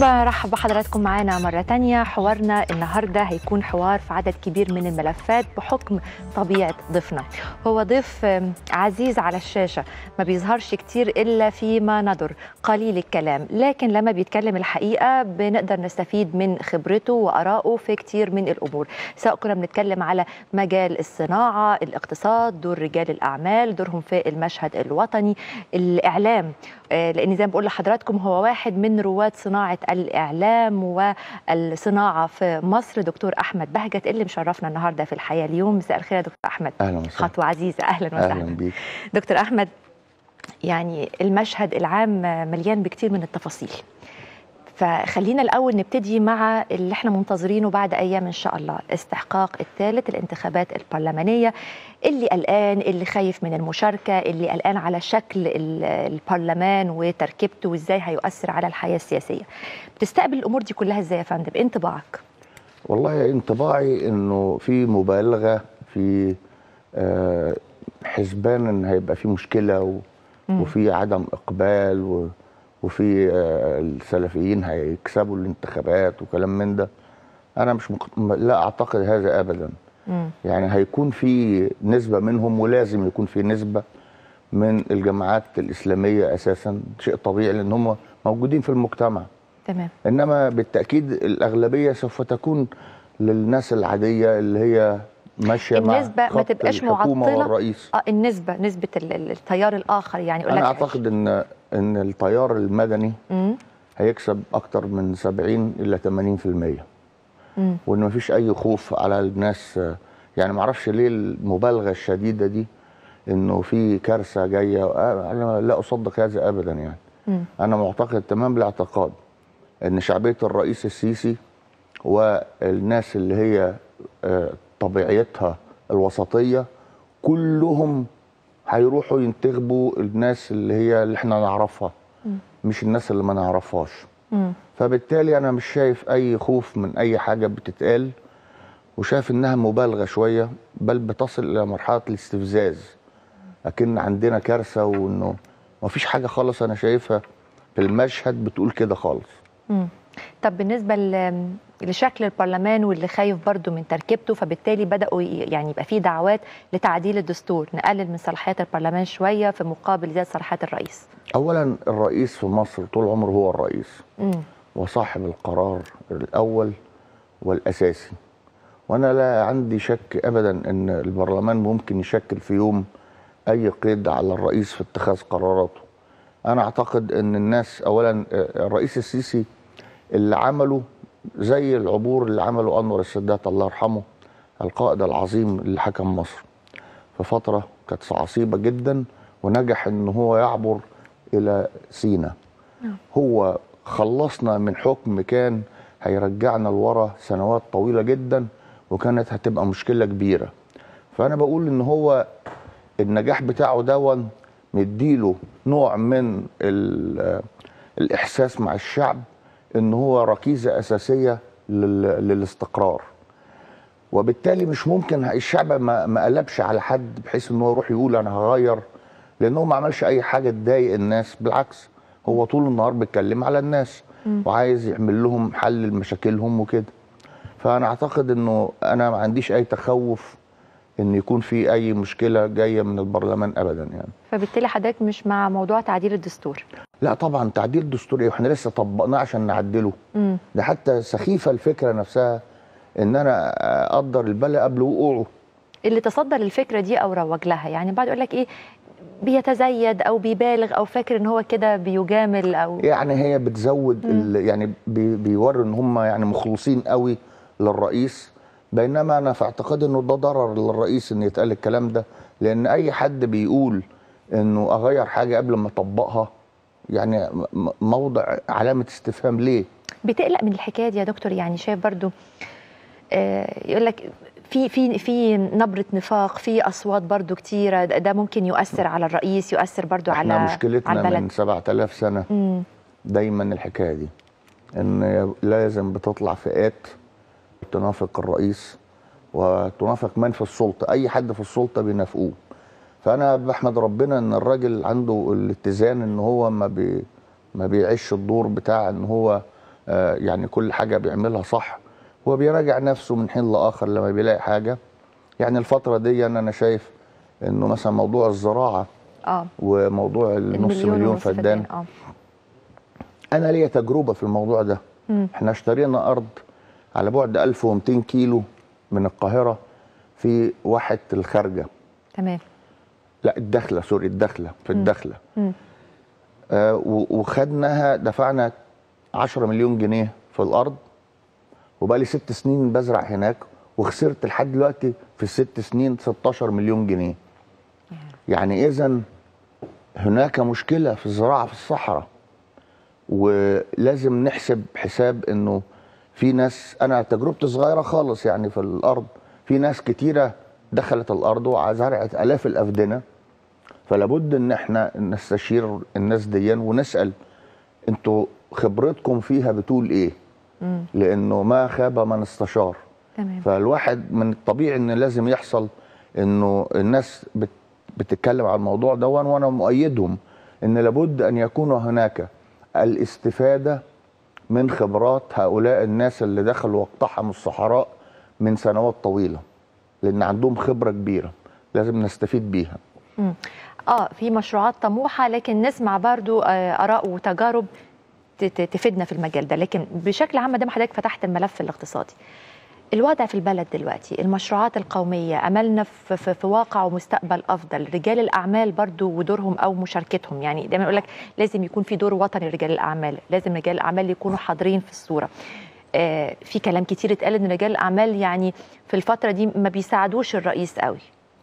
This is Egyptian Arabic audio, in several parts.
برحب بحضراتكم معانا مرة تانية حوارنا النهاردة هيكون حوار في عدد كبير من الملفات بحكم طبيعة ضيفنا هو ضيف عزيز على الشاشة ما بيظهرش كتير إلا فيما ندر قليل الكلام لكن لما بيتكلم الحقيقة بنقدر نستفيد من خبرته وأرائه في كتير من الأمور سواء كنا بنتكلم على مجال الصناعة الاقتصاد دور رجال الأعمال دورهم في المشهد الوطني الإعلام لأن زي ما بقول لحضراتكم هو واحد من رواد صناعة الإعلام والصناعة في مصر دكتور أحمد بهجت اللي مشرفنا النهاردة في الحياة اليوم مساء الخير يا دكتور أحمد أهلا وسهلا خطوة عزيزة أهلا وسهلا أهلا بيك دكتور أحمد يعني المشهد العام مليان بكتير من التفاصيل فخلينا الأول نبتدي مع اللي احنا منتظرينه بعد أيام إن شاء الله استحقاق الثالث الانتخابات البرلمانية اللي قلقان اللي خايف من المشاركة اللي قلقان على شكل البرلمان وتركيبته وإزاي هيؤثر على الحياة السياسية بتستقبل الأمور دي كلها إزاي يا فندم انطباعك والله انطباعي انه في مبالغه في آه، حسبان ان هيبقى في مشكله و- وفي عدم اقبال و- وفي آه، السلفيين هيكسبوا الانتخابات وكلام من ده انا مش مق... م- لا اعتقد هذا ابدا مم. يعني هيكون في نسبه منهم ولازم يكون في نسبه من الجماعات الاسلاميه اساسا شيء طبيعي لان هم موجودين في المجتمع تمام انما بالتاكيد الاغلبيه سوف تكون للناس العاديه اللي هي ماشيه مع النسبة ما خط تبقاش الحكومه معطلة والرئيس اه النسبة نسبة ال- ال- التيار الآخر يعني يقول انا لك اعتقد ان ان التيار المدني مم. هيكسب اكتر من 70 الى 80% مم. وان مفيش اي خوف على الناس يعني معرفش ليه المبالغه الشديده دي انه في كارثه جايه انا لا اصدق هذا ابدا يعني مم. انا معتقد تمام الاعتقاد ان شعبيه الرئيس السيسي والناس اللي هي آه، طبيعتها الوسطيه كلهم هيروحوا ينتخبوا الناس اللي هي اللي احنا نعرفها مش الناس اللي ما نعرفهاش مم. فبالتالي انا مش شايف اي خوف من اي حاجه بتتقال وشايف انها مبالغه شويه بل بتصل الى مرحله الاستفزاز لكن عندنا كارثه وانه ما فيش حاجه خالص انا شايفها في المشهد بتقول كده خالص مم. طب بالنسبة ل- لشكل البرلمان واللي خايف برضو من تركيبته فبالتالي بدأوا ي- يعني يبقى في دعوات لتعديل الدستور نقلل من صلاحيات البرلمان شوية في مقابل زيادة صلاحيات الرئيس اولا الرئيس في مصر طول عمره هو الرئيس مم. وصاحب القرار الاول والاساسي وانا لا عندي شك ابدا ان البرلمان ممكن يشكل في يوم اي قيد على الرئيس في اتخاذ قراراته انا اعتقد ان الناس اولا آه، الرئيس السيسي اللي عمله زي العبور اللي عمله انور السادات الله يرحمه القائد العظيم اللي حكم مصر في فتره كانت عصيبه جدا ونجح ان هو يعبر الى سينا هو خلصنا من حكم كان هيرجعنا لورا سنوات طويله جدا وكانت هتبقى مشكله كبيره فانا بقول ان هو النجاح بتاعه دون مديله نوع من ال- الاحساس مع الشعب ان هو ركيزه اساسيه لل- للاستقرار وبالتالي مش ممكن الشعب ما ما قلبش على حد بحيث ان هو يروح يقول انا هغير لان هو ما عملش اي حاجه تضايق الناس بالعكس هو طول النهار بيتكلم على الناس وعايز يعمل لهم حل لمشاكلهم وكده فانا اعتقد انه انا ما عنديش اي تخوف ان يكون في اي مشكله جايه من البرلمان ابدا يعني فبالتالي حضرتك مش مع موضوع تعديل الدستور لا طبعا تعديل دستوري واحنا لسه طبقناه عشان نعدله مم. ده حتى سخيفه الفكره نفسها ان انا اقدر البلاء قبل وقوعه اللي تصدر الفكرة دي أو روج لها يعني بعد يقول لك إيه بيتزيد أو بيبالغ أو فاكر إن هو كده بيجامل أو يعني هي بتزود ال- يعني بي بيوروا ان هم يعني مخلصين قوي للرئيس بينما انا في اعتقادي انه ده ضرر للرئيس ان يتقال الكلام ده لان اي حد بيقول انه اغير حاجه قبل ما اطبقها يعني م- موضع علامه استفهام ليه بتقلق من الحكايه دي يا دكتور يعني شايف برضو آه، يقول لك في في في نبره نفاق في اصوات برضو كتيره ده ده ممكن يؤثر على الرئيس يؤثر برضو على احنا على مشكلتنا من البلد 7000 سنه مم. دايما الحكايه دي ان لازم بتطلع فئات تنافق الرئيس وتنافق من في السلطه اي حد في السلطه بينافقوه فانا بحمد ربنا ان الراجل عنده الاتزان ان هو ما بي ما بيعيش الدور بتاع ان هو آه، يعني كل حاجه بيعملها صح هو بيراجع نفسه من حين لاخر لما بيلاقي حاجه يعني الفتره دي انا شايف انه مثلا موضوع الزراعه اه وموضوع النص مليون ونص فدان اه انا ليا تجربه في الموضوع ده مم. احنا اشترينا ارض على بعد 1200 كيلو من القاهره في واحه الخارجه تمام لا الدخله سوري الدخله في الدخله مم. آه و- وخدناها دفعنا 10 مليون جنيه في الارض وبقى لي ست سنين بزرع هناك وخسرت لحد دلوقتي في الست سنين 16 مليون جنيه يعني اذا هناك مشكله في الزراعه في الصحراء ولازم نحسب حساب انه في ناس انا تجربتي صغيره خالص يعني في الارض في ناس كتيره دخلت الارض وزرعت الاف الافدنه فلابد ان احنا نستشير الناس دي ونسال انتوا خبرتكم فيها بتقول ايه مم. لانه ما خاب من استشار تمام فالواحد من الطبيعي ان لازم يحصل انه الناس بت بتتكلم عن الموضوع ده وانا مؤيدهم ان لابد ان يكون هناك الاستفاده من خبرات هؤلاء الناس اللي دخلوا واقتحموا الصحراء من سنوات طويله لان عندهم خبره كبيره لازم نستفيد بيها مم. اه في مشروعات طموحه لكن نسمع برضو آه، اراء وتجارب ت- ت- تفيدنا في المجال ده لكن بشكل عام دام حضرتك فتحت الملف الاقتصادي الوضع في البلد دلوقتي المشروعات القومية أملنا في, في, في واقع ومستقبل أفضل رجال الأعمال برضو ودورهم أو مشاركتهم يعني دايما يقول لك لازم يكون في دور وطني لرجال الأعمال لازم رجال الأعمال يكونوا حاضرين في الصورة آه في كلام كتير اتقال ان رجال الاعمال يعني في الفتره دي ما بيساعدوش الرئيس قوي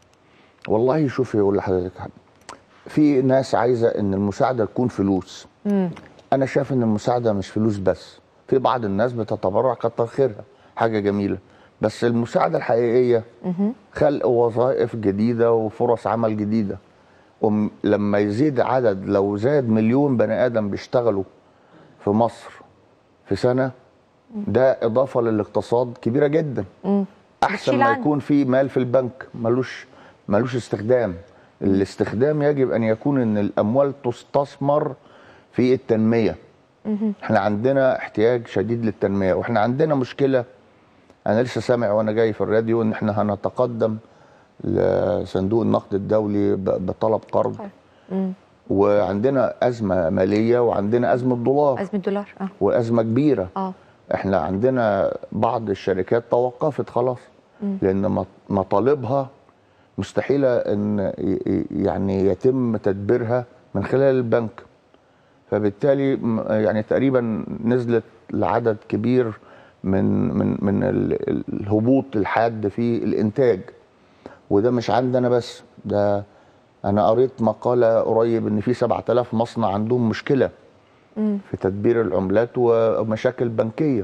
والله شوفي اقول لحضرتك حاجه في ناس عايزه ان المساعده تكون فلوس امم انا شايف ان المساعده مش فلوس بس في بعض الناس بتتبرع كتر خيرها حاجه جميله بس المساعده الحقيقيه خلق وظائف جديده وفرص عمل جديده وم- لما يزيد عدد لو زاد مليون بني ادم بيشتغلوا في مصر في سنه ده اضافه للاقتصاد كبيره جدا امم احسن بتشيل ما عنه. يكون في مال في البنك ملوش ملوش استخدام الاستخدام يجب ان يكون ان الاموال تستثمر في التنميه احنا عندنا احتياج شديد للتنميه واحنا عندنا مشكله انا لسه سامع وانا جاي في الراديو ان احنا هنتقدم لصندوق النقد الدولي ب- بطلب قرض امم وعندنا ازمه ماليه وعندنا ازمه دولار ازمه دولار اه وازمه كبيره اه احنا عندنا بعض الشركات توقفت خلاص لان مط- مطالبها مستحيله ان ي- ي- يعني يتم تدبيرها من خلال البنك فبالتالي م- يعني تقريبا نزلت لعدد كبير من من من ال- ال- الهبوط الحاد في الانتاج وده مش عندنا بس ده انا قريت مقاله قريب ان في 7000 مصنع عندهم مشكله امم في تدبير العملات ومشاكل بنكيه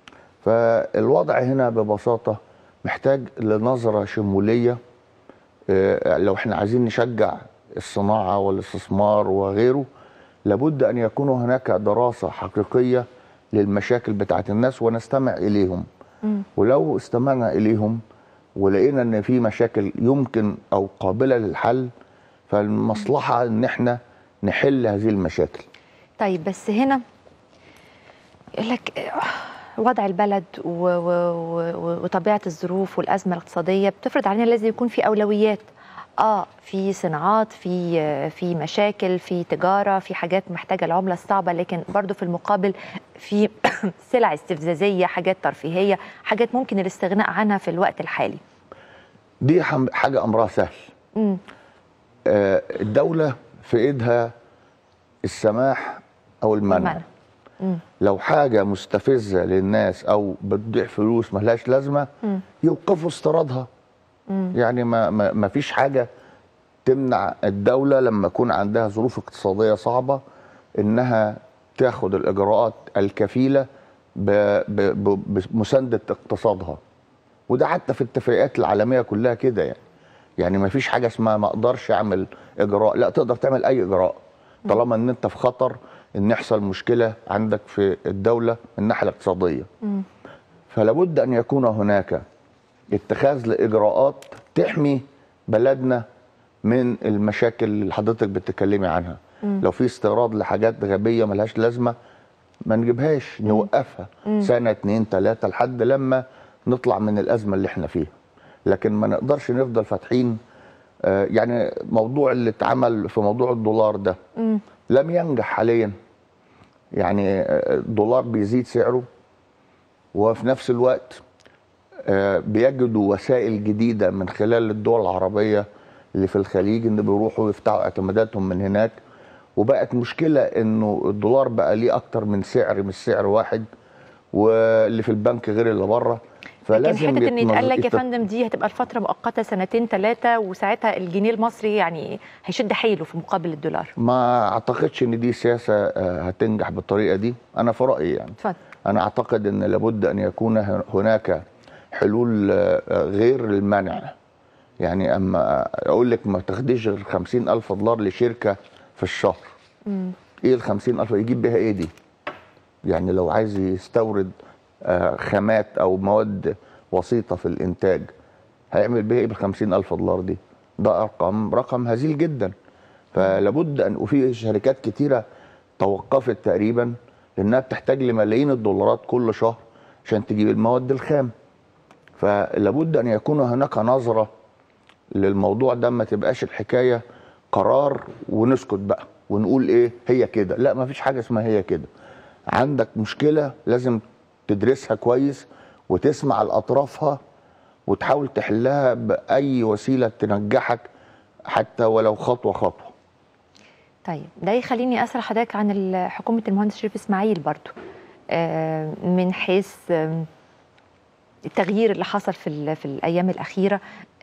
فالوضع هنا ببساطه محتاج لنظره شموليه آه، لو احنا عايزين نشجع الصناعه والاستثمار وغيره لابد ان يكون هناك دراسه حقيقيه للمشاكل بتاعت الناس ونستمع اليهم مم. ولو استمعنا اليهم ولقينا ان في مشاكل يمكن او قابله للحل فالمصلحه ان احنا نحل هذه المشاكل طيب بس هنا يقول لك آه، وضع البلد و و و وطبيعه الظروف والازمه الاقتصاديه بتفرض علينا لازم يكون في اولويات اه في صناعات في آه، في مشاكل في تجاره في حاجات محتاجه العمله الصعبه لكن برضو في المقابل في سلع استفزازيه حاجات ترفيهيه حاجات ممكن الاستغناء عنها في الوقت الحالي دي حم- حاجه امرها سهل امم آه، الدوله في ايدها السماح او المنع المنع. مم. لو حاجه مستفزه للناس او بتضيع فلوس ملهاش لازمه مم. يوقفوا استيرادها مم. يعني ما, ما, ما فيش حاجه تمنع الدوله لما يكون عندها ظروف اقتصاديه صعبه انها تاخد الاجراءات الكفيله ب- ب- ب- بمسانده اقتصادها وده حتى في الاتفاقيات العالميه كلها كده يعني يعني ما فيش حاجه اسمها ما اقدرش اعمل اجراء لا تقدر تعمل اي اجراء طالما ان انت في خطر ان يحصل مشكله عندك في الدوله من الناحيه الاقتصاديه مم. فلا بد ان يكون هناك اتخاذ لاجراءات تحمي بلدنا من المشاكل اللي حضرتك بتتكلمي عنها مم. لو في استيراد لحاجات غبيه ملهاش لازمه ما نجيبهاش نوقفها سنه اتنين تلاته لحد لما نطلع من الازمه اللي احنا فيها لكن ما نقدرش نفضل فاتحين آه، يعني موضوع اللي اتعمل في موضوع الدولار ده لم ينجح حاليا يعني آه، الدولار بيزيد سعره وفي نفس الوقت آه، بيجدوا وسائل جديده من خلال الدول العربيه اللي في الخليج ان بيروحوا يفتحوا اعتماداتهم من هناك وبقت مشكله انه الدولار بقى ليه اكتر من سعر مش سعر واحد واللي في البنك غير اللي بره لكن حته ان يتقال لك يا يت- فندم دي هتبقى الفتره مؤقته سنتين ثلاثه وساعتها الجنيه المصري يعني هيشد حيله في مقابل الدولار ما اعتقدش ان دي سياسه آه، هتنجح بالطريقه دي انا في رايي يعني اتفضل انا اعتقد ان لابد ان يكون هناك حلول آه، غير المنع يعني اما اقول لك ما تاخديش غير 50 الف دولار لشركه في الشهر ايه ال 50 الف يجيب بيها ايه دي يعني لو عايز يستورد آه، خامات او مواد وسيطه في الانتاج هيعمل بيها ايه بال 50 الف دولار دي ده ارقام رقم هزيل جدا فلابد ان وفي شركات كتيره توقفت تقريبا لانها بتحتاج لملايين الدولارات كل شهر عشان تجيب المواد الخام فلابد ان يكون هناك نظره للموضوع ده ما تبقاش الحكايه قرار ونسكت بقى ونقول ايه هي كده لا ما فيش حاجه اسمها هي كده عندك مشكله لازم تدرسها كويس وتسمع لاطرافها وتحاول تحلها باي وسيله تنجحك حتى ولو خطوه خطوه طيب ده يخليني اسال حضرتك عن ال- حكومه المهندس شريف اسماعيل برضو آه، من حيث آم، التغيير اللي حصل في ال- في الايام الاخيره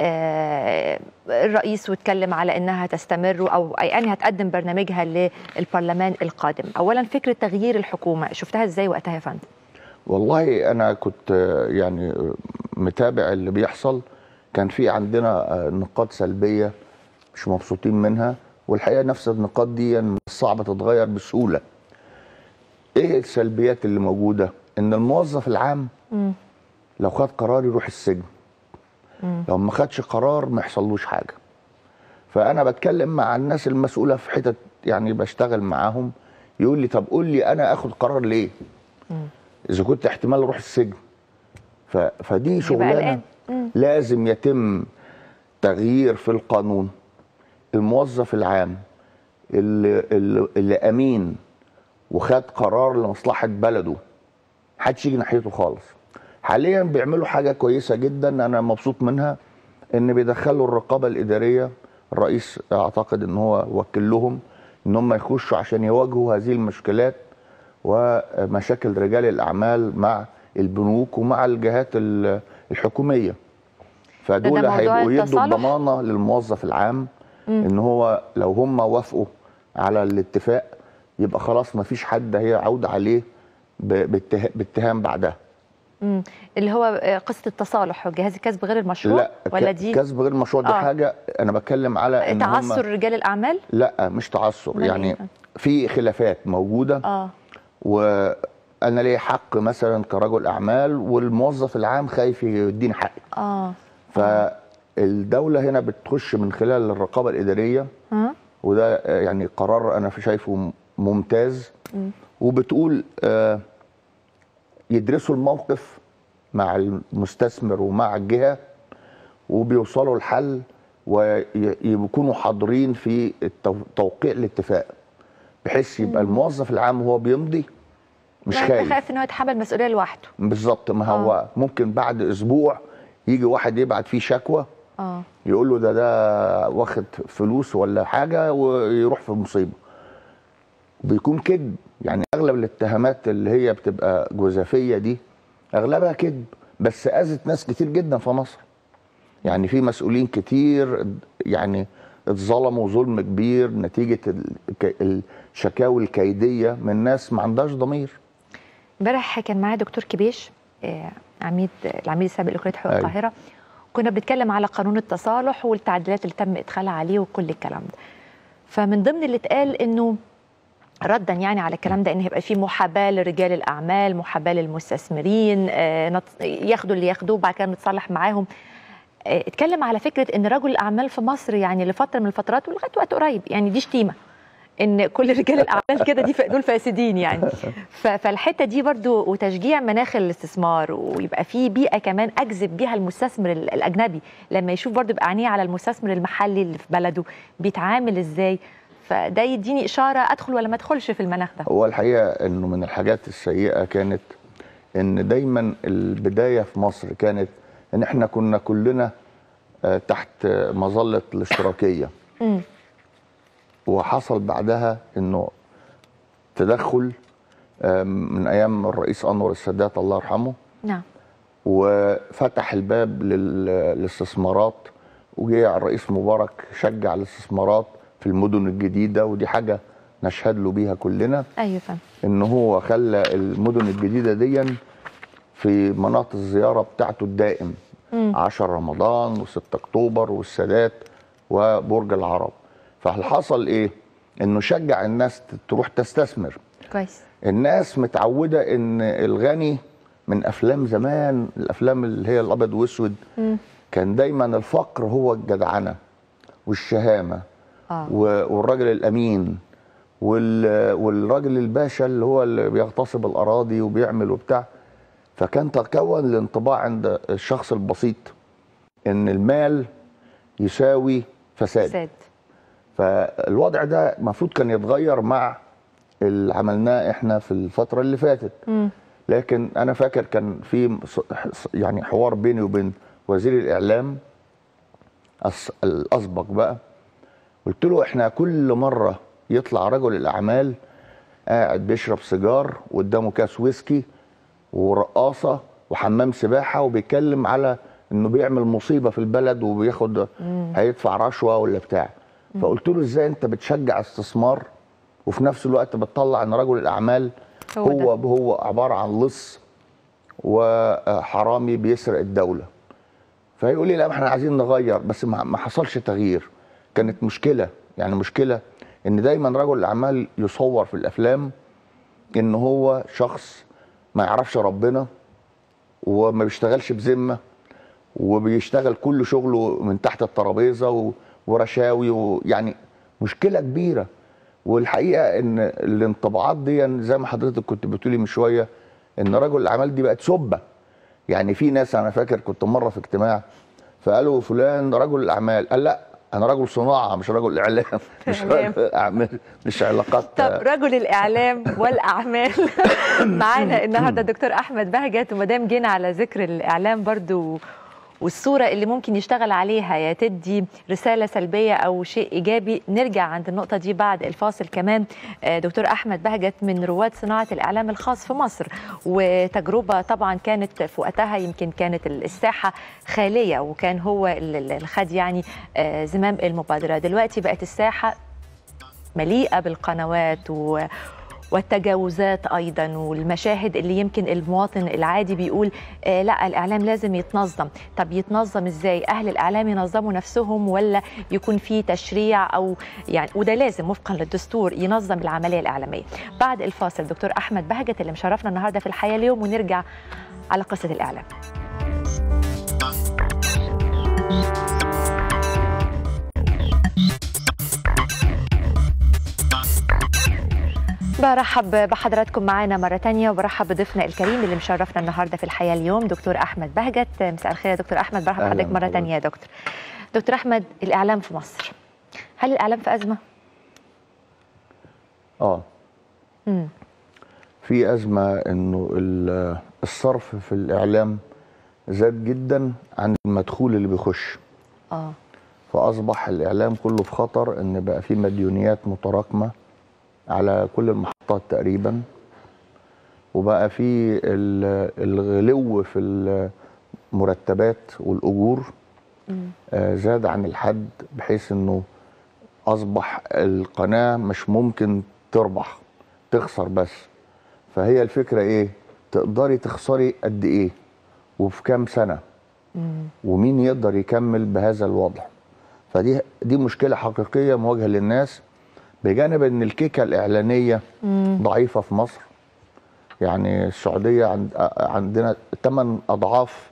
آه، الرئيس واتكلم على انها تستمر او يعني هتقدم برنامجها للبرلمان القادم اولا فكره تغيير الحكومه شفتها ازاي وقتها يا فندم والله انا كنت آه، يعني آه، متابع اللي بيحصل كان في عندنا آه، نقاط سلبيه مش مبسوطين منها والحقيقه نفس النقاط دي مش صعبه تتغير بسهوله ايه السلبيات اللي موجوده ان الموظف العام لو خد قرار يروح السجن لو ما خدش قرار ما يحصلوش حاجه فانا بتكلم مع الناس المسؤوله في حتت يعني بشتغل معاهم يقول لي طب قول لي انا اخد قرار ليه اذا كنت احتمال اروح السجن ف... فدي شغلانه قلقان. مم. لازم يتم تغيير في القانون الموظف العام اللي, اللي, اللي امين وخد قرار لمصلحه بلده محدش يجي ناحيته خالص حاليا بيعملوا حاجه كويسه جدا انا مبسوط منها ان بيدخلوا الرقابه الاداريه الرئيس اعتقد ان هو وكل لهم ان هم يخشوا عشان يواجهوا هذه المشكلات ومشاكل رجال الاعمال مع البنوك ومع الجهات ال- الحكوميه فدول موضوع هيبقوا يدوا التصالح؟ الضمانه للموظف العام ان هو لو هم وافقوا على الاتفاق يبقى خلاص ما فيش حد هيعود عليه ب- باتها- باتهام بعدها مم. اللي هو آه، قصه التصالح جهاز الكسب غير المشروع لا ولا ك- دي كسب غير مشروع دي آه. حاجه انا بتكلم على ان هم تعثر رجال الاعمال لا مش تعثر أمال يعني إيه؟ في خلافات موجوده اه وانا ليا حق مثلا كرجل اعمال والموظف العام خايف يديني حقي اه فالدوله هنا بتخش من خلال الرقابه الاداريه ها وده آه، يعني قرار انا في شايفه م- ممتاز وبتقول آه، يدرسوا الموقف مع المستثمر ومع الجهه وبيوصلوا لحل ويكونوا حاضرين في التو- توقيع الاتفاق بحيث يبقى الموظف العام وهو بيمضي مش لا، خايف انت خايف ان هو يتحمل مسؤوليه لوحده بالظبط ما هو ممكن بعد اسبوع يجي واحد يبعت فيه شكوى اه يقول له ده ده واخد فلوس ولا حاجه ويروح في مصيبه بيكون كذب يعني اغلب الاتهامات اللي هي بتبقى جزافيه دي اغلبها كذب بس اذت ناس كتير جدا في مصر يعني في مسؤولين كتير يعني اتظلموا ظلم كبير نتيجه الك- الشكاوي الكيديه من ناس ما عندهاش ضمير امبارح كان معايا دكتور كبيش آه، عميد العميد السابق لكليه حقوق أيوة. القاهره كنا بنتكلم على قانون التصالح والتعديلات اللي تم ادخالها عليه وكل الكلام ده فمن ضمن اللي اتقال انه ردا يعني على الكلام ده ان هيبقى في محاباه لرجال الاعمال محاباه للمستثمرين آه، نت- ياخدوا اللي ياخدوه وبعد كده نتصالح معاهم آه، اتكلم على فكره ان رجل الاعمال في مصر يعني لفتره من الفترات ولغايه وقت قريب يعني دي شتيمه ان كل رجال الاعمال كده دي دول فاسدين يعني ف- فالحته دي برضو وتشجيع مناخ الاستثمار ويبقى في بيئه كمان اجذب بيها المستثمر ال- الاجنبي لما يشوف برضو يبقى عينيه على المستثمر المحلي اللي في بلده بيتعامل ازاي فده يديني اشاره ادخل ولا ما ادخلش في المناخ ده هو الحقيقه انه من الحاجات السيئه كانت ان دايما البدايه في مصر كانت ان احنا كنا كلنا آه، تحت مظله الاشتراكيه مم. وحصل بعدها انه تدخل آه، من ايام الرئيس انور السادات الله يرحمه نعم وفتح الباب لل- للاستثمارات وجه الرئيس مبارك شجع الاستثمارات في المدن الجديده ودي حاجه نشهد له بيها كلنا ايوه فاهم ان هو خلى المدن الجديده دي في مناطق الزياره بتاعته الدائم 10 رمضان و6 اكتوبر والسادات وبرج العرب فالحصل ايه انه شجع الناس تروح تستثمر كويس الناس متعوده ان الغني من افلام زمان الافلام اللي هي الابيض واسود كان دايما الفقر هو الجدعنه والشهامه اه و- والراجل الامين وال- والراجل الباشا اللي هو اللي بيغتصب الاراضي وبيعمل وبتاع فكان تكون الانطباع عند الشخص البسيط ان المال يساوي فساد ساد فالوضع ده المفروض كان يتغير مع اللي عملناه احنا في الفتره اللي فاتت مم. لكن انا فاكر كان في ص- ص- يعني حوار بيني وبين وزير الاعلام الس- الاسبق بقى قلت له احنا كل مره يطلع رجل الاعمال قاعد بيشرب سيجار وقدامه كاس ويسكي ورقاصه وحمام سباحه وبيتكلم على انه بيعمل مصيبه في البلد وبياخد هيدفع رشوه ولا بتاع فقلت له ازاي انت بتشجع استثمار وفي نفس الوقت بتطلع ان رجل الاعمال هو هو هو, هو عباره عن لص وحرامي بيسرق الدوله فيقول لي لا ما احنا عايزين نغير بس ما ما حصلش تغيير كانت مشكله يعني مشكله ان دايما رجل الاعمال يصور في الافلام ان هو شخص ما يعرفش ربنا وما بيشتغلش بذمه وبيشتغل كل شغله من تحت الترابيزه و- ورشاوي ويعني مشكله كبيره والحقيقه ان الانطباعات دي زي ما حضرتك كنت بتقولي من شويه ان رجل الاعمال دي بقت سبه يعني في ناس انا فاكر كنت مره في اجتماع فقالوا فلان رجل الاعمال قال لا انا رجل صناعه مش رجل اعلام مش إعلام. رجل اعمال مش علاقات طب رجل الاعلام والاعمال معانا النهارده دكتور احمد بهجت وما دام جينا على ذكر الاعلام برضو والصوره اللي ممكن يشتغل عليها يا تدي رساله سلبيه او شيء ايجابي نرجع عند النقطه دي بعد الفاصل كمان آه، دكتور احمد بهجت من رواد صناعه الاعلام الخاص في مصر وتجربه طبعا كانت في وقتها يمكن كانت الساحه خاليه وكان هو اللي خد يعني آه، زمام المبادره دلوقتي بقت الساحه مليئه بالقنوات و والتجاوزات ايضا والمشاهد اللي يمكن المواطن العادي بيقول آه لا الاعلام لازم يتنظم طب يتنظم ازاي اهل الاعلام ينظموا نفسهم ولا يكون في تشريع او يعني وده لازم وفقا للدستور ينظم العمليه الاعلاميه بعد الفاصل دكتور احمد بهجت اللي مشرفنا النهارده في الحياه اليوم ونرجع على قصه الاعلام برحب بحضراتكم معانا مرة تانية وبرحب بضيفنا الكريم اللي مشرفنا النهاردة في الحياة اليوم دكتور أحمد بهجت مساء الخير يا دكتور أحمد برحب أهلاً بحضرتك مرة بحضرتك. تانية يا دكتور دكتور أحمد الإعلام في مصر هل الإعلام في أزمة؟ اه مم. في ازمه انه ال- الصرف في الاعلام زاد جدا عن المدخول اللي بيخش آه فاصبح الاعلام كله في خطر ان بقى في مديونيات متراكمه على كل المحطات تقريبا وبقى في ال- الغلو في المرتبات والاجور مم. آه، زاد عن الحد بحيث انه اصبح القناه مش ممكن تربح تخسر بس فهي الفكره ايه تقدري تخسري قد ايه وفي كام سنه مم. ومين يقدر يكمل بهذا الوضع فدي دي مشكله حقيقيه مواجهه للناس بجانب ان الكيكه الاعلانيه مم. ضعيفه في مصر يعني السعوديه عند عندنا 8 اضعاف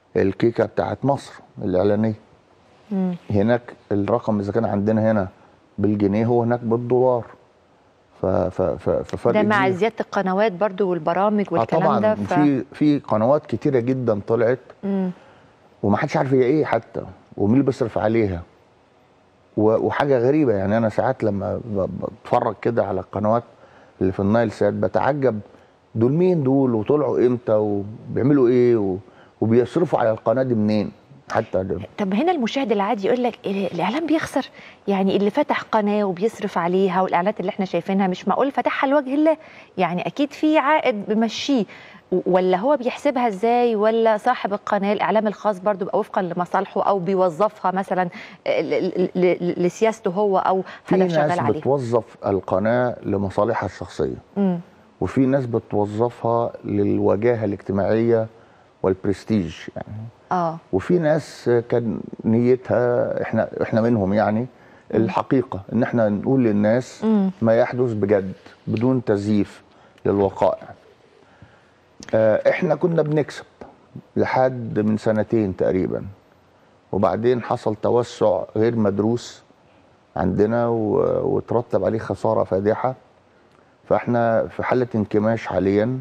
الكيكه بتاعت مصر الاعلانيه مم. هناك الرقم اذا كان عندنا هنا بالجنيه وهناك بالدولار ف ف ف ففرق ده مع كبير. زياده القنوات برضو والبرامج اه والكلام طبعا ده ف... في في قنوات كتيره جدا طلعت مم. ومحدش عارف هي ايه حتى ومين اللي بيصرف عليها و- وحاجه غريبه يعني انا ساعات لما ب- بتفرج كده على القنوات اللي في النايل سات بتعجب دول مين دول وطلعوا امتى وبيعملوا ايه و- وبيصرفوا على القناه دي منين حتى ده. طب هنا المشاهد العادي يقول لك إيه الاعلام بيخسر يعني اللي فتح قناه وبيصرف عليها والاعلانات اللي احنا شايفينها مش معقول فتحها لوجه الله يعني اكيد في عائد بمشيه و- ولا هو بيحسبها ازاي ولا صاحب القناه الاعلام الخاص برضو بيبقى وفقا لمصالحه او بيوظفها مثلا ل- ل- ل- لسياسته هو او في هدف شغال ناس عليه بتوظف القناه لمصالحها الشخصيه مم. وفي ناس بتوظفها للوجاهه الاجتماعيه والبرستيج يعني اه وفي ناس كان نيتها احنا احنا منهم يعني الحقيقه ان احنا نقول للناس مم. ما يحدث بجد بدون تزييف للوقائع آه، احنا كنا بنكسب لحد من سنتين تقريبا وبعدين حصل توسع غير مدروس عندنا و- وترتب عليه خساره فادحه فاحنا في حاله انكماش حاليا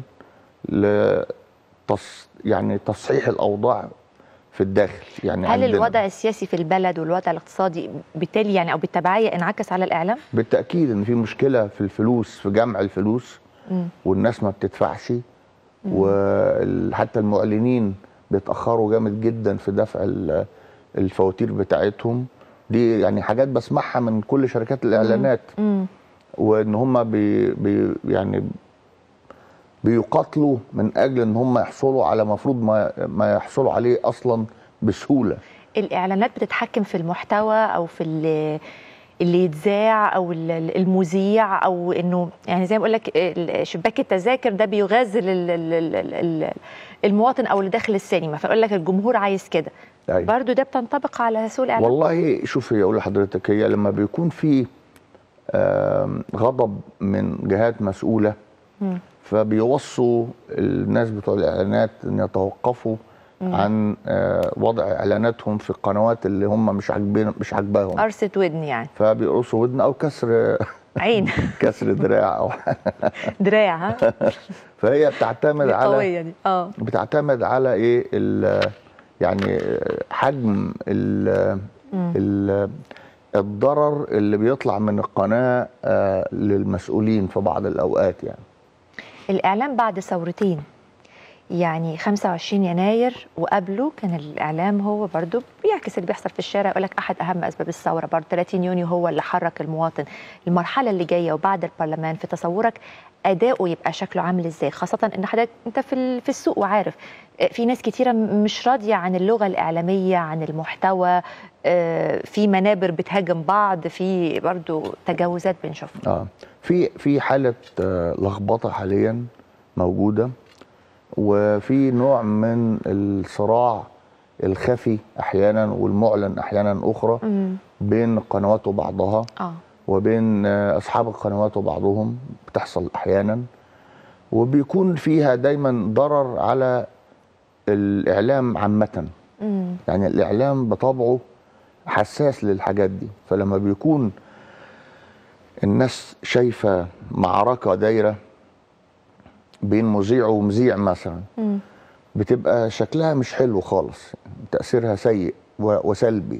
لتص يعني تصحيح الاوضاع في الداخل يعني هل عندنا. الوضع السياسي في البلد والوضع الاقتصادي بالتالي يعني او بالتبعيه انعكس على الاعلام؟ بالتاكيد ان في مشكله في الفلوس في جمع الفلوس مم. والناس ما بتدفعش وحتى المعلنين بيتاخروا جامد جدا في دفع ال- الفواتير بتاعتهم دي يعني حاجات بسمعها من كل شركات الاعلانات مم. وان هم بي بي يعني بيقاتلوا من اجل ان هم يحصلوا على مفروض ما ما يحصلوا عليه اصلا بسهوله الاعلانات بتتحكم في المحتوى او في ال- اللي يتذاع او ال- ال- المذيع او انه يعني زي ما بقول لك ال- شباك التذاكر ده بيغازل ال- ال- ال- ال- المواطن او اللي داخل السينما فيقول لك الجمهور عايز كده أيوة. برضو ده بتنطبق على سوق الاعلام والله شوفي اقول لحضرتك هي لما بيكون في آم، غضب من جهات مسؤوله مم. فبيوصوا الناس بتوع الاعلانات ان يتوقفوا عن آه، وضع اعلاناتهم في القنوات اللي هم مش عاجبين مش عاجباهم قرصة ودن يعني فبيقرصوا ودن او كسر عين كسر دراع او دراع ها فهي بتعتمد دي على قوية دي اه بتعتمد على ايه ال- يعني حجم ال ال الضرر اللي بيطلع من القناه آه، للمسؤولين في بعض الاوقات يعني الإعلام بعد ثورتين يعني 25 يناير وقبله كان الإعلام هو برضو بيعكس اللي بيحصل في الشارع يقول لك أحد أهم أسباب الثورة برضو 30 يونيو هو اللي حرك المواطن المرحلة اللي جاية وبعد البرلمان في تصورك أداؤه يبقى شكله عامل إزاي خاصة إن حضرتك أنت في ال- في السوق وعارف آه، في ناس كتيرة م- مش راضية عن اللغة الإعلامية عن المحتوى آه، في منابر بتهاجم بعض في برضو تجاوزات بنشوفها اه في في حاله آه، لخبطه حاليا موجوده وفي نوع من الصراع الخفي احيانا والمعلن احيانا اخرى مم. بين القنوات وبعضها اه وبين آه، اصحاب القنوات وبعضهم بتحصل احيانا وبيكون فيها دايما ضرر على الاعلام عامه مم. يعني الاعلام بطبعه حساس للحاجات دي فلما بيكون الناس شايفه معركه دايره بين مذيع ومذيع مثلا مم. بتبقى شكلها مش حلو خالص تاثيرها سيء و- وسلبي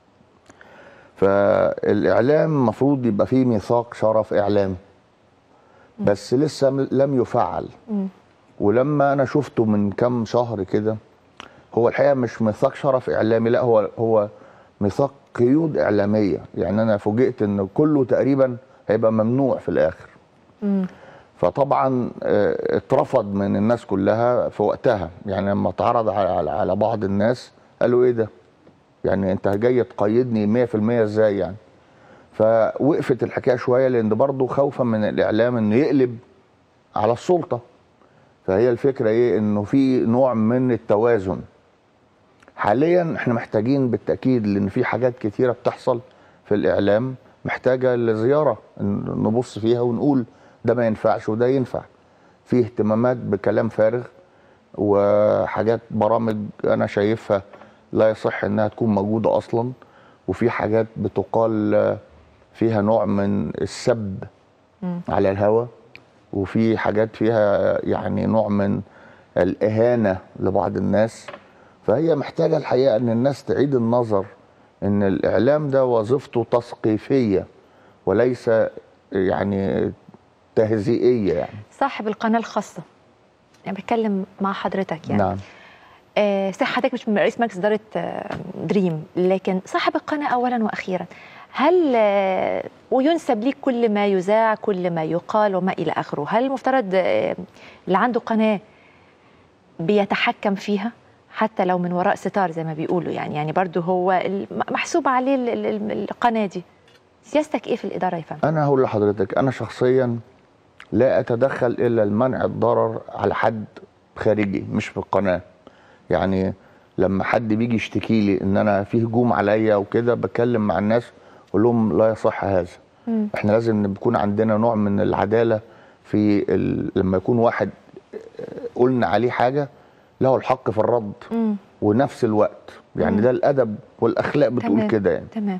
فالاعلام المفروض يبقى فيه ميثاق شرف اعلامي بس لسه م- لم يفعل مم. ولما انا شفته من كام شهر كده هو الحقيقه مش ميثاق شرف اعلامي لا هو هو ميثاق قيود اعلاميه يعني انا فوجئت ان كله تقريبا هيبقى ممنوع في الاخر مم. فطبعا آه، اترفض من الناس كلها في وقتها يعني لما اتعرض على, على- على بعض الناس قالوا ايه ده يعني انت جاي تقيدني 100% ازاي يعني فوقفت الحكايه شويه لان برضه خوفا من الاعلام انه يقلب على السلطه فهي الفكره ايه انه في نوع من التوازن حاليا احنا محتاجين بالتاكيد لان في حاجات كتيره بتحصل في الاعلام محتاجه لزياره ن- نبص فيها ونقول ده ما ينفعش وده ينفع في اهتمامات بكلام فارغ وحاجات برامج انا شايفها لا يصح انها تكون موجوده اصلا وفي حاجات بتقال آه، فيها نوع من السب على الهوى وفي حاجات فيها يعني نوع من الإهانة لبعض الناس فهي محتاجة الحقيقة أن الناس تعيد النظر أن الإعلام ده وظيفته تثقيفية وليس يعني تهزيئية يعني صاحب القناه الخاصه يعني بتكلم مع حضرتك يعني نعم آه صح حضرتك مش من رئيس مجلس اداره آه دريم لكن صاحب القناه اولا واخيرا هل آه وينسب ليك كل ما يذاع كل ما يقال وما الى اخره هل المفترض آه اللي عنده قناه بيتحكم فيها حتى لو من وراء ستار زي ما بيقولوا يعني يعني برضه هو ال- محسوب عليه ال- ال- ال- القناه دي سياستك ايه في الاداره يا فندم أنا هقول لحضرتك أنا شخصيا لا أتدخل إلا لمنع الضرر على حد خارجي مش في القناة يعني لما حد بيجي يشتكي لي إن أنا في هجوم عليا وكده بتكلم مع الناس أقول لهم لا يصح هذا مم. احنا لازم يكون عندنا نوع من العدالة في ال... لما يكون واحد قلنا عليه حاجة له الحق في الرد مم. ونفس الوقت يعني مم. ده الأدب والأخلاق بتقول تمام. كده يعني تمام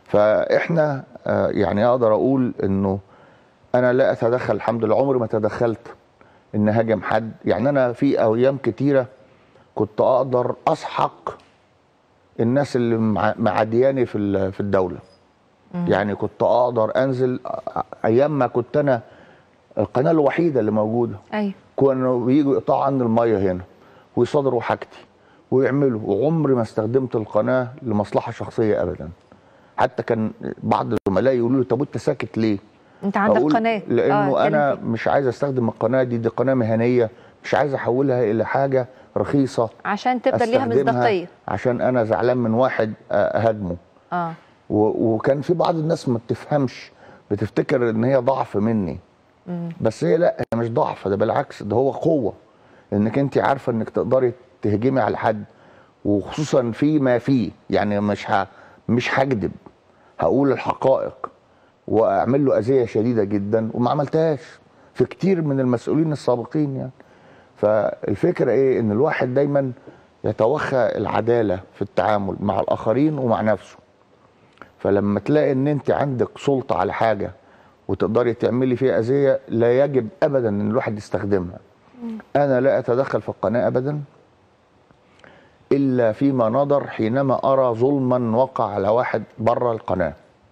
فاحنا آه، يعني اقدر اقول انه انا لا اتدخل الحمد لله عمري ما تدخلت ان هاجم حد يعني انا في ايام كتيره كنت اقدر اسحق الناس اللي مع- معادياني في ال- في الدوله يعني كنت اقدر انزل آه، ايام ما كنت انا القناه الوحيده اللي موجوده ايوه كانوا بييجوا يقطعوا عني الميه هنا ويصادروا حاجتي ويعملوا وعمري ما استخدمت القناه لمصلحه شخصيه ابدا حتى كان بعض زملائي يقولوا لي طب انت ساكت ليه؟ انت عندك أقول قناه لانه آه، انا اتكلم مش عايز استخدم القناه دي دي قناه مهنيه مش عايز احولها الى حاجه رخيصه فيه. عشان تفضل ليها أستخدمها مصداقيه عشان انا زعلان من واحد آه، اهاجمه اه و- وكان في بعض الناس ما بتفهمش بتفتكر ان هي ضعف مني مم. بس هي لا هي مش ضعف ده بالعكس ده هو قوه انك انت عارفه انك تقدري تهجمي على حد وخصوصا في ما فيه يعني مش ه... مش هكذب هقول الحقائق واعمل له اذيه شديده جدا وما عملتهاش في كتير من المسؤولين السابقين يعني فالفكره ايه ان الواحد دايما يتوخى العداله في التعامل مع الاخرين ومع نفسه فلما تلاقي ان انت عندك سلطه على حاجه وتقدري تعملي فيها اذيه لا يجب ابدا ان الواحد يستخدمها انا لا اتدخل في القناه ابدا الا فيما نظر حينما ارى ظلما وقع على واحد بره القناه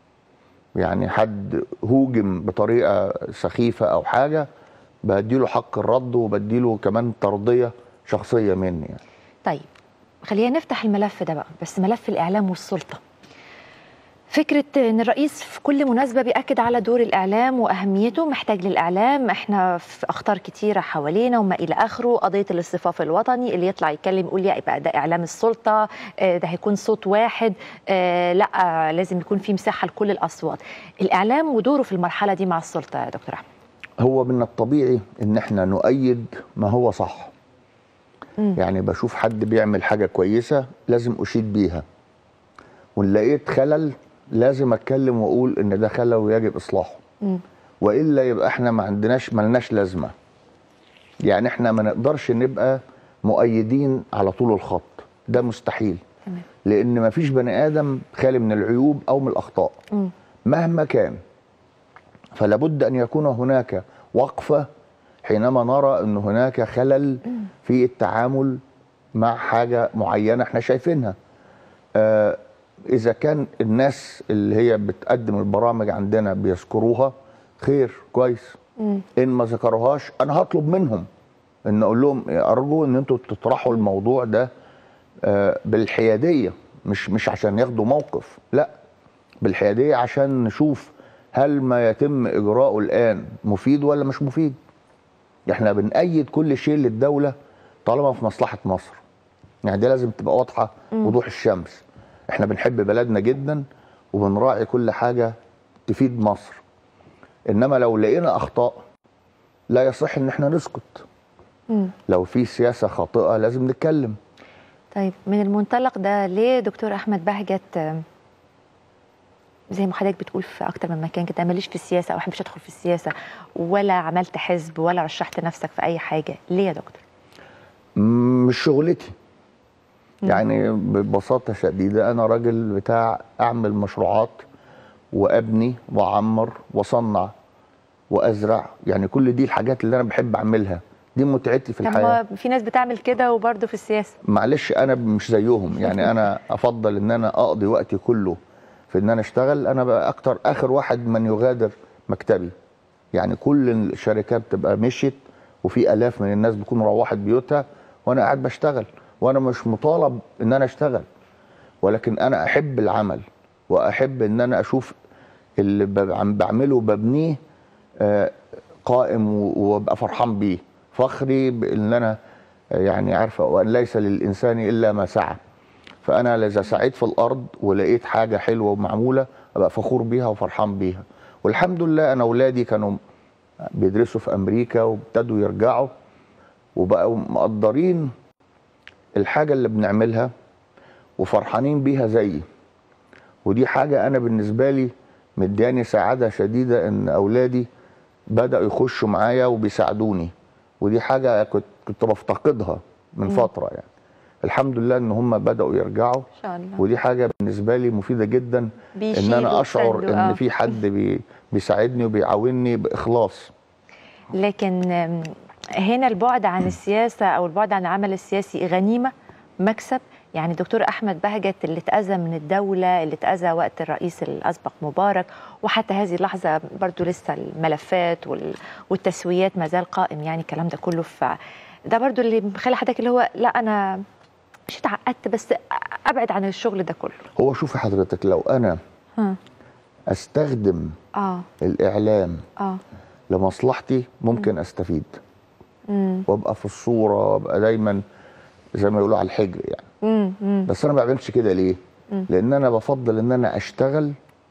يعني حد هوجم بطريقه سخيفه او حاجه بديله حق الرد وبديله كمان ترضيه شخصيه مني يعني. طيب خلينا نفتح الملف ده بقى بس ملف الاعلام والسلطه فكرة ان الرئيس في كل مناسبة بيأكد على دور الاعلام واهميته محتاج للاعلام احنا في اخطار كتيرة حوالينا وما الى اخره قضية الاصطفاف الوطني اللي يطلع يتكلم يقول يبقى ده اعلام السلطة آه، ده هيكون صوت واحد آه، لا آه، لازم يكون في مساحة لكل الاصوات الاعلام ودوره في المرحلة دي مع السلطة يا دكتور احمد هو من الطبيعي ان احنا نؤيد ما هو صح مم. يعني بشوف حد بيعمل حاجه كويسه لازم اشيد بيها وان لقيت خلل لازم اتكلم واقول ان ده خلل ويجب اصلاحه مم. والا يبقى احنا ما عندناش ملناش لازمه يعني احنا ما نقدرش نبقى مؤيدين على طول الخط ده مستحيل تمام لان ما فيش بني ادم خالي من العيوب او من الاخطاء مم. مهما كان فلا بد ان يكون هناك وقفه حينما نرى ان هناك خلل في التعامل مع حاجه معينه احنا شايفينها آه اذا كان الناس اللي هي بتقدم البرامج عندنا بيذكروها خير كويس مم. ان ما ذكروهاش انا هطلب منهم ان اقول لهم ارجو ان انتوا تطرحوا الموضوع ده آه، بالحياديه مش مش عشان ياخدوا موقف لا بالحياديه عشان نشوف هل ما يتم اجراؤه الان مفيد ولا مش مفيد احنا بنأيد كل شيء للدوله طالما في مصلحه مصر يعني دي لازم تبقى واضحه وضوح الشمس احنا بنحب بلدنا جدا وبنراعي كل حاجه تفيد مصر انما لو لقينا اخطاء لا يصح ان احنا نسكت مم. لو في سياسه خاطئه لازم نتكلم طيب من المنطلق ده ليه دكتور احمد بهجت آم، زي ما حضرتك بتقول في اكتر من مكان كده ماليش في السياسه او احبش ادخل في السياسه ولا عملت حزب ولا رشحت نفسك في اي حاجه ليه يا دكتور م- مش شغلتي يعني ببساطه شديده انا راجل بتاع اعمل مشروعات وابني واعمر واصنع وازرع يعني كل دي الحاجات اللي انا بحب اعملها دي متعتي في طب الحياه ما في ناس بتعمل كده وبرضه في السياسه معلش انا مش زيهم يعني انا افضل ان انا اقضي وقتي كله في ان انا اشتغل انا بقى اكتر اخر واحد من يغادر مكتبي يعني كل الشركات بتبقى مشيت وفي الاف من الناس بتكون روحت بيوتها وانا قاعد بشتغل وانا مش مطالب ان انا اشتغل ولكن انا احب العمل واحب ان انا اشوف اللي ب- عم بعمله وببنيه آه، قائم و- وابقى فرحان بيه فخري بان انا آه، يعني عارفه وان ليس للانسان الا ما سعى فانا اذا سعيت في الارض ولقيت حاجه حلوه ومعموله ابقى فخور بيها وفرحان بيها والحمد لله انا اولادي كانوا بيدرسوا في امريكا وابتدوا يرجعوا وبقوا مقدرين الحاجه اللي بنعملها وفرحانين بيها زيي ودي حاجه انا بالنسبه لي مدياني سعاده شديده ان اولادي بداوا يخشوا معايا وبيساعدوني ودي حاجه كنت كنت بفتقدها من فتره يعني الحمد لله ان هم بداوا يرجعوا ان شاء الله ودي حاجه بالنسبه لي مفيده جدا ان بيشيلوا انا اشعر ويساندوا، ان آه. في حد بي بيساعدني وبيعاوني باخلاص لكن آم، هنا البعد عن السياسة أو البعد عن العمل السياسي غنيمة مكسب يعني دكتور أحمد بهجت اللي اتأذى من الدولة اللي اتأذى وقت الرئيس الأسبق مبارك وحتى هذه اللحظة برضو لسه الملفات وال- والتسويات ما زال قائم يعني الكلام ده كله ف ده برضو اللي مخلي حضرتك اللي هو لا أنا مش اتعقدت بس أبعد عن الشغل ده كله هو شوفي حضرتك لو انا ها. استخدم اه الاعلام اه لمصلحتي ممكن استفيد امم وابقى في الصوره وابقى دايما زي ما يقولوا على الحجر يعني امم امم بس انا ما بعملش كده ليه مم. لان انا بفضل ان انا اشتغل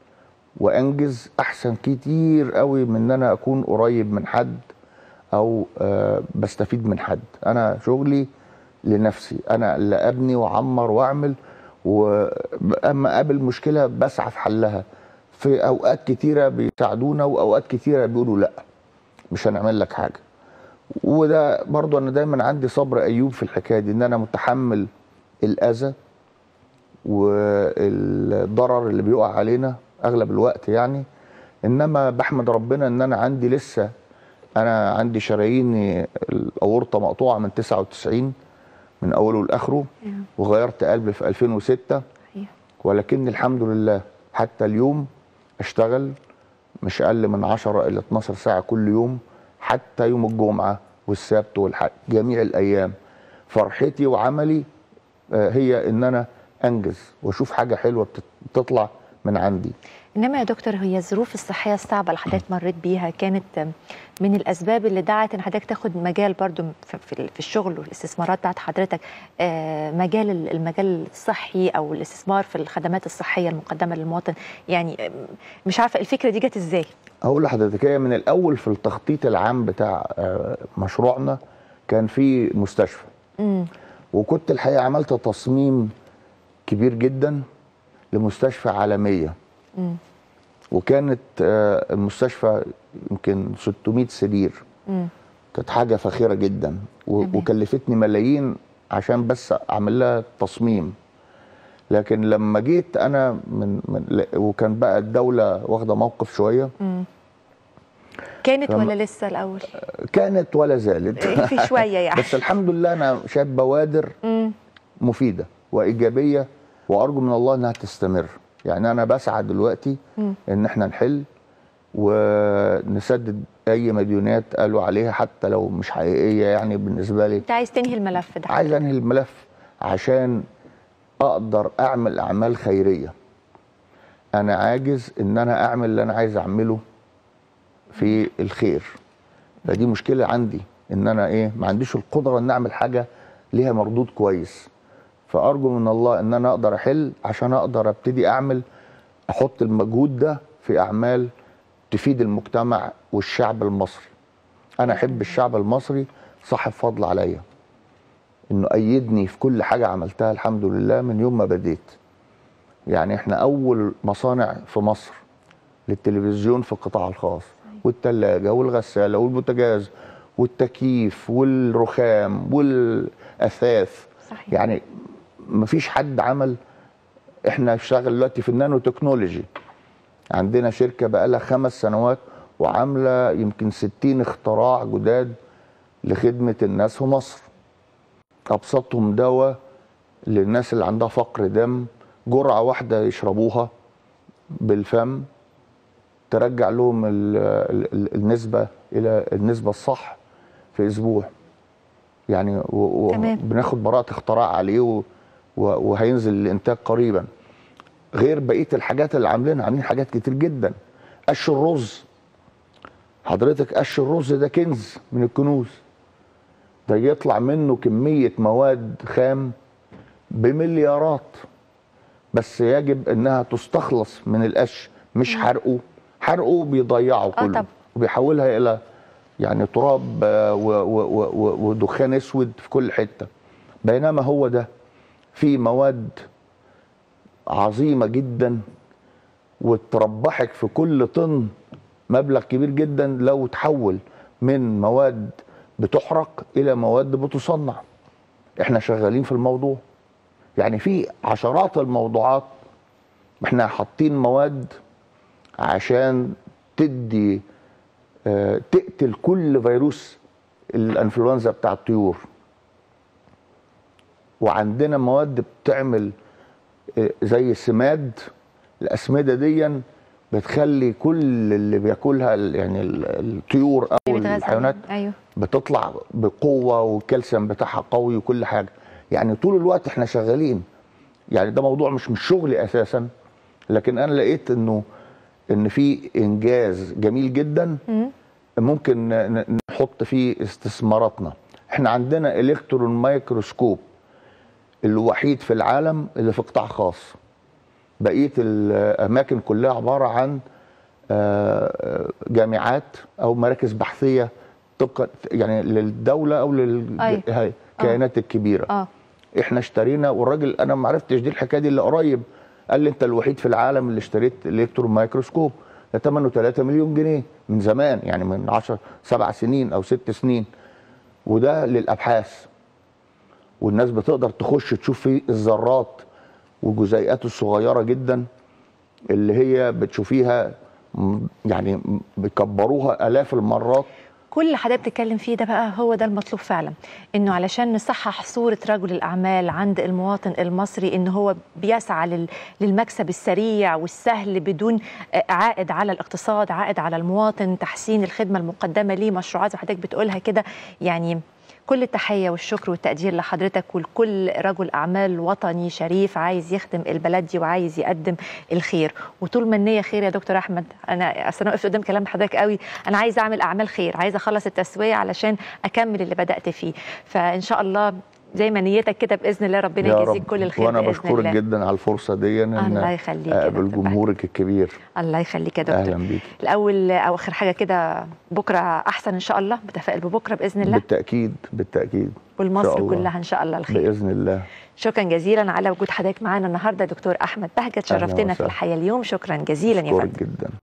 وانجز احسن كتير قوي من ان انا اكون قريب من حد او آه بستفيد من حد انا شغلي لنفسي انا اللي ابني واعمر واعمل واما اقابل مشكله بسعى في حلها في اوقات كتيره بيساعدونا واوقات كتيره بيقولوا لا مش هنعمل لك حاجه وده برضو انا دايما عندي صبر ايوب في الحكايه دي ان انا متحمل الاذى والضرر اللي بيقع علينا اغلب الوقت يعني انما بحمد ربنا ان انا عندي لسه انا عندي شرايين الاورطه مقطوعه من 99 من اوله لاخره وغيرت قلبي في 2006 أيوه. ولكن الحمد لله حتى اليوم اشتغل مش اقل من 10 الى 12 ساعه كل يوم حتى يوم الجمعه والسبت والحد جميع الايام فرحتي وعملي آه، هي ان انا انجز واشوف حاجه حلوه بتت- بتطلع من عندي انما يا دكتور هي الظروف الصحيه الصعبه اللي حضرتك مريت بيها كانت من الاسباب اللي دعت ان حضرتك تاخد مجال برضو في- في في الشغل والاستثمارات بتاعت حضرتك آه، مجال ال- المجال الصحي او الاستثمار في الخدمات الصحيه المقدمه للمواطن يعني آه، مش عارفه الفكره دي جت ازاي هقول لحضرتك هي من الاول في التخطيط العام بتاع آه، مشروعنا كان في مستشفى امم وكنت الحقيقه عملت تصميم كبير جدا لمستشفى عالميه امم وكانت آه، المستشفى يمكن 600 سرير امم كانت حاجه فاخره جدا و- تمام. وكلفتني ملايين عشان بس اعمل لها تصميم لكن لما جيت انا من, من ل- وكان بقى الدوله واخده موقف شويه امم كانت فما- ولا لسه الاول كانت ولا زالت في شويه يعني بس الحمد لله انا شايف بوادر امم مفيده وايجابيه وارجو من الله انها تستمر يعني انا بسعى دلوقتي مم. ان احنا نحل ونسدد اي مديونات قالوا عليها حتى لو مش حقيقيه يعني بالنسبه لي انت عايز تنهي الملف ده عايز انهي الملف عشان اقدر اعمل اعمال خيريه انا عاجز ان انا اعمل اللي انا عايز اعمله في الخير فدي مشكله عندي ان انا ايه ما عنديش القدره ان اعمل حاجه ليها مردود كويس فارجو من الله ان انا اقدر احل عشان اقدر ابتدي اعمل احط المجهود ده في اعمال تفيد المجتمع والشعب المصري انا احب الشعب المصري صاحب فضل عليا انه ايدني في كل حاجه عملتها الحمد لله من يوم ما بديت يعني احنا اول مصانع في مصر للتلفزيون في القطاع الخاص والثلاجه والغساله والبوتاجاز والتكييف والرخام والاثاث صحيح يعني مفيش حد عمل احنا اشتغل دلوقتي في النانو تكنولوجي عندنا شركه بقى لها خمس سنوات وعامله يمكن 60 اختراع جداد لخدمه الناس في مصر ابسطهم دواء للناس اللي عندها فقر دم جرعه واحده يشربوها بالفم ترجع لهم ال ال النسبه الى النسبه الصح في اسبوع يعني و- و- تمام. بناخد براءه اختراع عليه و- و- وهينزل الانتاج قريبا غير بقيه الحاجات اللي عاملينها عاملين حاجات كتير جدا قش الرز حضرتك قش الرز ده كنز من الكنوز ده يطلع منه كميه مواد خام بمليارات بس يجب انها تستخلص من القش مش حرقه حرقه بيضيعه كله طبعا. وبيحولها الى يعني تراب آه، و- و- و- و- ودخان اسود في كل حته بينما هو ده فيه مواد عظيمه جدا وتربحك في كل طن مبلغ كبير جدا لو تحول من مواد بتحرق الى مواد بتصنع احنا شغالين في الموضوع يعني في عشرات الموضوعات احنا حاطين مواد عشان تدي آه، تقتل كل فيروس الانفلونزا بتاع الطيور وعندنا مواد بتعمل آه، زي سماد الاسمده دي بتخلي كل اللي بياكلها ال- يعني ال- الطيور او بيتغذى الحيوانات عليه. ايوه بتطلع بقوه والكالسيوم بتاعها قوي وكل حاجه يعني طول الوقت احنا شغالين يعني ده موضوع مش مش شغلي اساسا لكن انا لقيت انه ان في انجاز جميل جدا مم. ممكن ن- ن- نحط فيه استثماراتنا احنا عندنا الكترون مايكروسكوب الوحيد في العالم اللي في قطاع خاص بقيه الاماكن كلها عباره عن آه، جامعات او مراكز بحثيه طبقا يعني للدوله او أيوة. للكيانات الكبيره اه احنا اشترينا والراجل انا ما عرفتش دي الحكايه دي الا قريب قال لي انت الوحيد في العالم اللي اشتريت الكترون مايكروسكوب ده ثمنه 3 مليون جنيه من زمان يعني من 10 سبع سنين او ست سنين وده للابحاث والناس بتقدر تخش تشوف فيه الذرات والجزيئات الصغيره جدا اللي هي بتشوفيها م- يعني م- بيكبروها الاف المرات كل اللي حضرتك بتتكلم فيه ده بقى هو ده المطلوب فعلا انه علشان نصحح صوره رجل الاعمال عند المواطن المصري ان هو بيسعى لل- للمكسب السريع والسهل بدون آه، عائد على الاقتصاد عائد على المواطن تحسين الخدمه المقدمه ليه مشروعات زي ما حضرتك بتقولها كده يعني كل التحية والشكر والتقدير لحضرتك ولكل رجل أعمال وطني شريف عايز يخدم البلد دي وعايز يقدم الخير وطول ما النية خير يا دكتور أحمد أنا أصل أنا وقفت قدام كلام حضرتك قوي أنا عايز أعمل أعمال خير عايز أخلص التسوية علشان أكمل اللي بدأت فيه فإن شاء الله زي ما نيتك كده بإذن الله ربنا يا يجازيك رب كل الخير وانا بإذن بشكرك الله. جدا على الفرصه دي ان الله يخليك يا اقابل دكتور جمهورك الكبير الله يخليك يا دكتور اهلا بيك الأول أو آخر حاجة كده بكرة أحسن إن شاء الله متفائل ببكرة بإذن الله بالتاكيد بالتاكيد والمصر الله. كلها إن شاء الله الخير باذن الله شكرا جزيلا على وجود حضرتك معانا النهارده دكتور احمد بهجت أهلا شرفتنا في وسهلا. الحياه اليوم شكرا جزيلا يا اشكرك فندم جدا